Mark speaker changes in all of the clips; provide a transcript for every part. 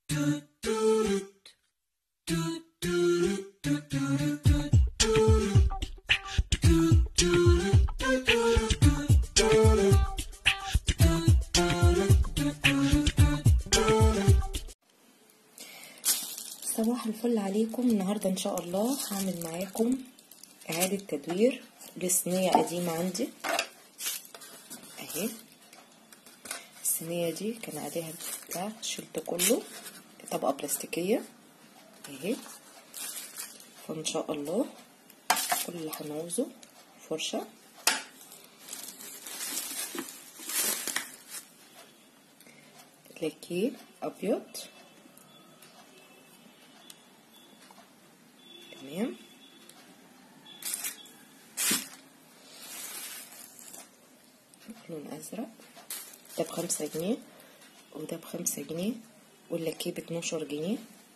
Speaker 1: صباح الفل عليكم النهاردة ان شاء الله هعمل معاكم اعادة تدوير لصينية قديمة عندي اهي الصينية دي كان عليها بتاع شلت كله طبقة بلاستيكية اهي فان شاء الله كل اللي هنعوزه فرشة لاكيه ابيض تمام لون ازرق ده بخمسة جنيه وده بخمسة جنيه واللاكيه باتناشر جنيه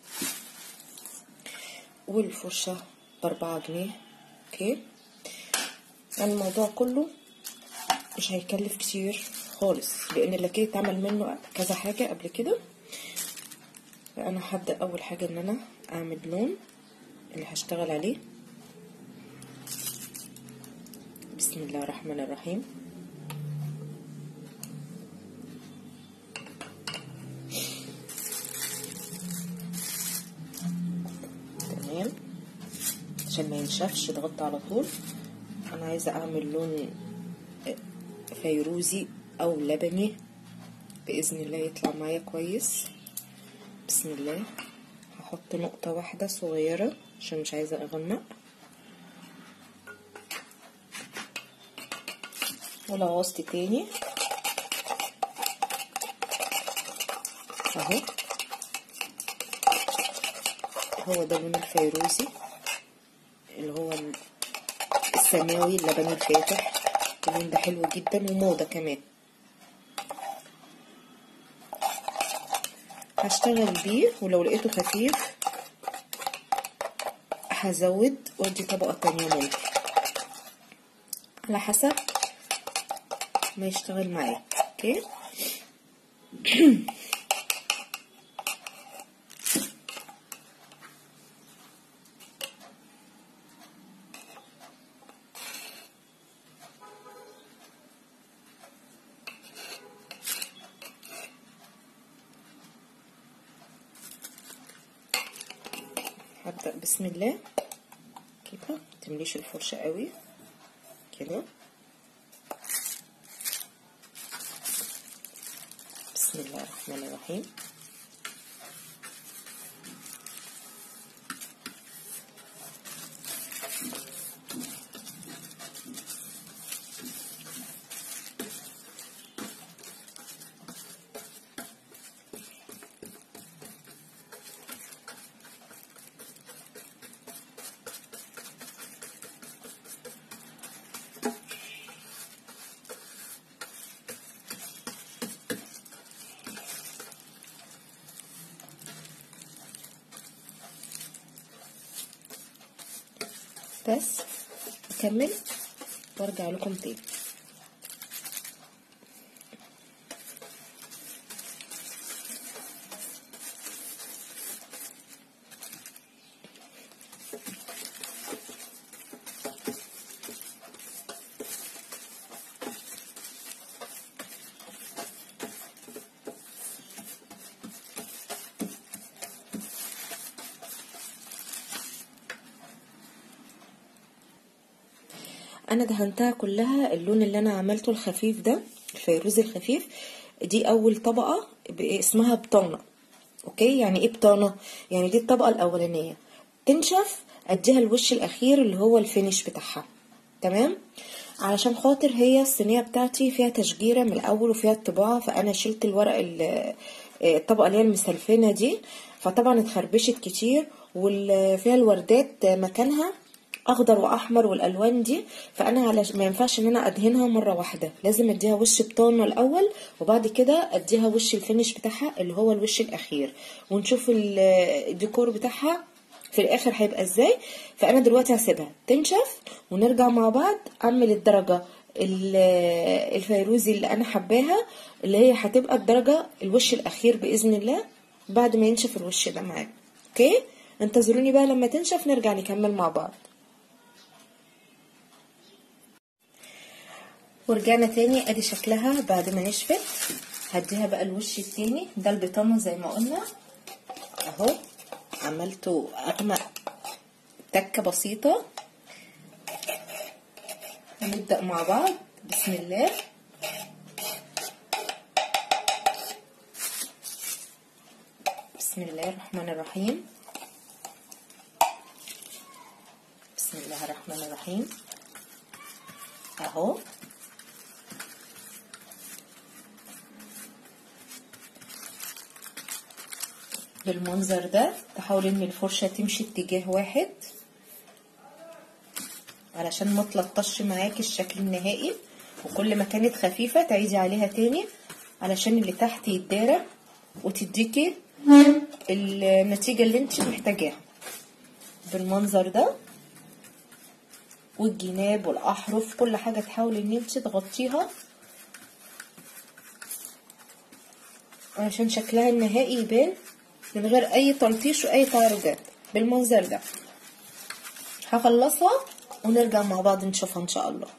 Speaker 1: والفرشة باربعة جنيه اوكي يعني الموضوع كله مش هيكلف كتير خالص لان اللاكيه اتعمل منه كذا حاجة قبل كده فانا هبدأ اول حاجة ان انا اعمل لون اللي هشتغل عليه بسم الله الرحمن الرحيم تمام عشان ما ينشفش ضغطت على طول انا عايزه اعمل لون فيروزي او لبني باذن الله يطلع معايا كويس بسم الله هحط نقطة واحدة صغيرة عشان مش عايزة اغمق ولو عوزت تاني اهو هو ده اللون الفيروزي اللي هو السماوي اللبني الفاتح اللون ده حلو جدا وموضة كمان هشتغل بيه ولو لقيته خفيف هزود وادي طبقة تانية ممكن على حسب ما يشتغل معايا اوكي هبدأ بسم الله كده متمليش الفرشة قوي كده بسم الله الرحمن الرحيم بس اكمل وارجع لكم تاني انا دهنتها كلها اللون اللي انا عملته الخفيف ده الفيروزي الخفيف دي اول طبقة اسمها بطانة اوكي يعني ايه بطانة يعني دي الطبقة الاولانية تنشف اديها الوش الاخير اللي هو الفينش بتاعها تمام علشان خاطر هي الصينية بتاعتي فيها تشجيرة من الاول وفيها الطباعة فانا شلت الورق الطبقة اللي هي المسلفنة دي فطبعا اتخربشت كتير وفيها الوردات مكانها اخضر واحمر والالوان دي فانا على ما ينفعش ان انا ادهنها مره واحده لازم اديها وش بطانه الاول وبعد كده اديها وش الفينش بتاعها اللي هو الوش الاخير ونشوف الديكور بتاعها في الاخر هيبقى ازاي فانا دلوقتي هسيبها تنشف ونرجع مع بعض اعمل الدرجه الفيروزي اللي انا حباها اللي هي هتبقى الدرجه الوش الاخير باذن الله بعد ما ينشف الوش ده معاك اوكي انتظروني بقى لما تنشف نرجع نكمل مع بعض ورجعنا تاني ادي شكلها بعد ما نشفت هديها بقى الوش التاني ده البطانة زي ما قلنا اهو عملته اغمق تكة بسيطة هنبدأ مع بعض بسم الله بسم الله الرحمن الرحيم بسم الله الرحمن الرحيم اهو بالمنظر ده تحاول ان الفرشة تمشي اتجاه واحد علشان ما تلطش معاكي الشكل النهائي وكل ما كانت خفيفة تعيدي عليها تاني علشان اللي تحت يتدارى وتديكي النتيجة اللي انت محتاجاها بالمنظر ده والجناب والاحرف كل حاجة تحاولي ان انت تغطيها علشان شكلها النهائي يبان من غير اي تلطيش واي تعرجات بالمنظر ده هخلصها ونرجع مع بعض نشوفها ان شاء الله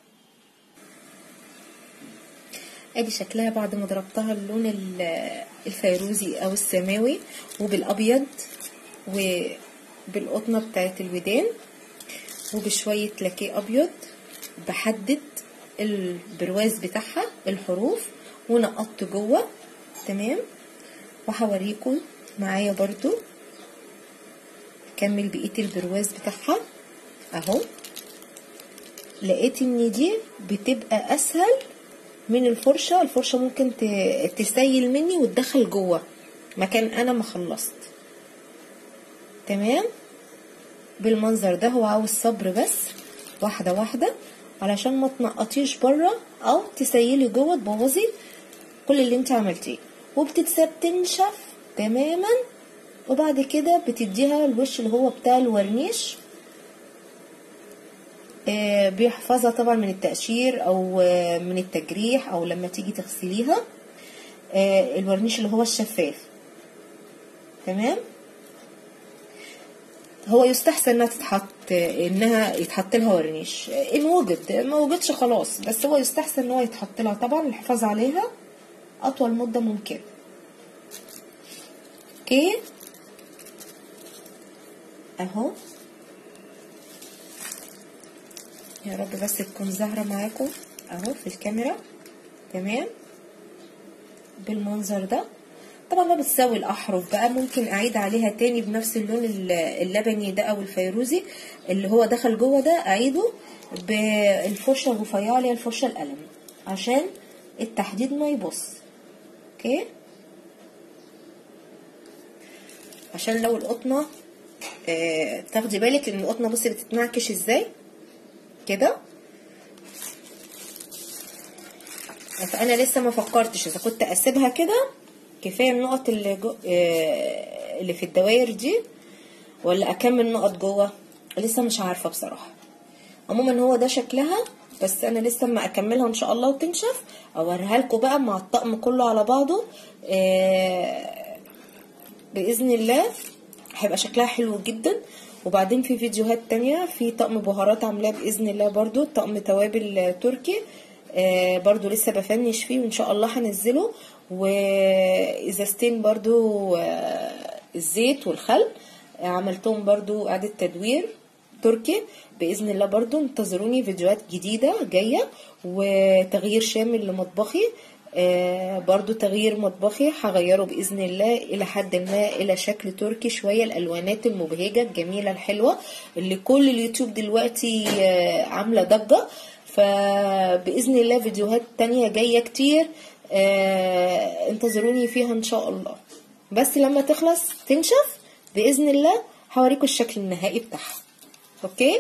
Speaker 1: ادي شكلها بعد ما ضربتها اللون الفيروزي او السماوي وبالابيض وبالقطنه بتاعت الودان وبشويه لاكيه ابيض بحدد البرواز بتاعها الحروف ونقطت جوه تمام وهوريكم معايا برضو كمل بقيه البرواز بتاعها اهو لقيت ان دي بتبقى اسهل من الفرشة الفرشة ممكن تسيل مني وتدخل جوه مكان انا ما خلصت تمام بالمنظر ده هو عاوز صبر بس واحدة واحدة علشان ما تنقطيش بره او تسيلي جوه تبوظي كل اللي انت عملتيه وبتتساب تنشف تماما وبعد كده بتديها الوش اللي هو بتاع الورنيش آه بيحفظها طبعا من التقشير او آه من التجريح او لما تيجي تغسليها آه الورنيش اللي هو الشفاف تمام هو يستحسن انها تتحط انها يتحط لها ورنيش ان وجد ما وجدش خلاص بس هو يستحسن ان هو يتحط لها طبعا الحفاظ عليها اطول مده ممكنه اوكي اهو يا رب بس تكون ظاهره معاكم اهو في الكاميرا تمام بالمنظر ده طبعا ما بتساوي الاحرف بقى ممكن اعيد عليها تاني بنفس اللون اللبني ده او الفيروزي اللي هو دخل جوه ده اعيده بالفرشه الرفيعه اللي هي الفرشه القلم عشان التحديد ما يبص اوكي عشان لو القطنه آه تاخدي بالك ان القطنه بصي بتتنعكش ازاي كده فانا لسه ما فكرتش اذا كنت اسيبها كده كفايه النقط اللي جو آه اللي في الدواير دي ولا اكمل نقط جوه لسه مش عارفه بصراحه عموما هو ده شكلها بس انا لسه ما اكملها ان شاء الله وتنشف اوريها لكم بقى مع الطقم كله على بعضه آه باذن الله هيبقى شكلها حلو جدا وبعدين في فيديوهات تانية في طقم بهارات عاملاه باذن الله برضو طقم توابل تركي آه برضو لسه بفنش فيه وان شاء الله هنزله وازازتين برضو آه الزيت والخل آه عملتهم برضو اعادة تدوير تركي باذن الله برضو انتظروني فيديوهات جديدة جاية وتغيير شامل لمطبخي آه برضو تغيير مطبخي هغيره بإذن الله إلى حد ما إلى شكل تركي شوية الألوانات المبهجة الجميلة الحلوة اللي كل اليوتيوب دلوقتي آه عاملة ضجة فبإذن الله فيديوهات تانية جاية كتير آه انتظروني فيها إن شاء الله بس لما تخلص تنشف بإذن الله هوريكم الشكل النهائي بتاعها أوكي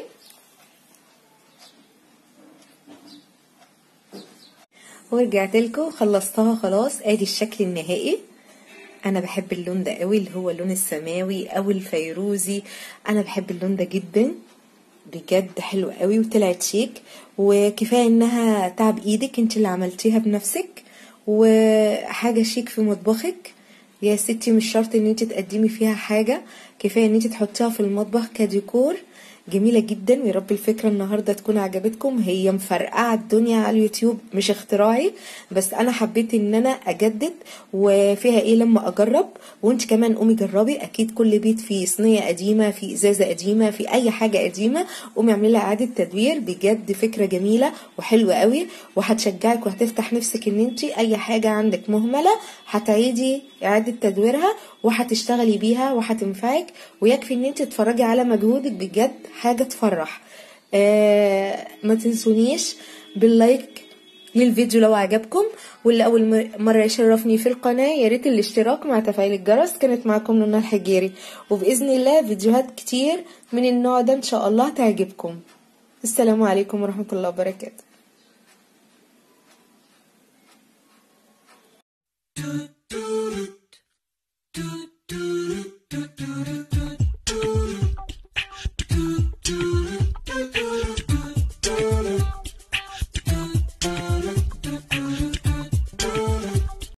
Speaker 1: ورجعت لكم خلصتها خلاص ادي الشكل النهائي انا بحب اللون ده قوي اللي هو اللون السماوي او الفيروزي انا بحب اللون ده جدا بجد حلو قوي وطلعت شيك وكفايه انها تعب ايدك انت اللي عملتيها بنفسك وحاجه شيك في مطبخك يا ستي مش شرط ان انت تقدمي فيها حاجة كفاية ان انت تحطيها في المطبخ كديكور جميلة جدا ويا رب الفكرة النهاردة تكون عجبتكم هي مفرقعة الدنيا على اليوتيوب مش اختراعي بس انا حبيت ان انا اجدد وفيها ايه لما اجرب وانت كمان قومي جربي اكيد كل بيت فيه صينية قديمة في ازازة قديمة في اي حاجة قديمة قومي اعملي لها اعادة تدوير بجد فكرة جميلة وحلوة قوي وهتشجعك وهتفتح نفسك ان انت اي حاجة عندك مهملة هتعيدي اعادة تدويرها وهتشتغلي بيها وهتنفعك ويكفي ان انت تتفرجي على مجهودك بجد حاجة تفرح آه ما تنسونيش باللايك للفيديو لو عجبكم واللي اول مره يشرفني في القناه يا ريت الاشتراك مع تفعيل الجرس كانت معكم نونا الحجيري وباذن الله فيديوهات كتير من النوع ده ان شاء الله تعجبكم السلام عليكم ورحمه الله وبركاته